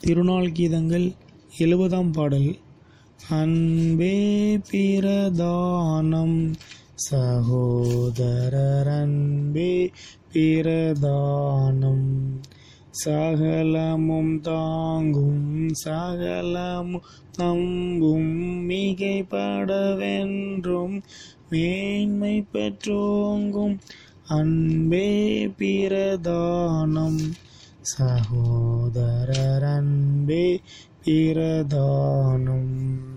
திருநாள் கீதங்கள் எழுபதாம் பாடல் அன்பே பிரதானம் சகோதரர் அன்பே பிரதானம் சகலமும் தாங்கும் சகலமும் நம்பும் மிகைப்படவென்றும் மேன்மை பெற்றோங்கும் அன்பே பிரதானம் சகோதரர் அன்பே பிரதானம்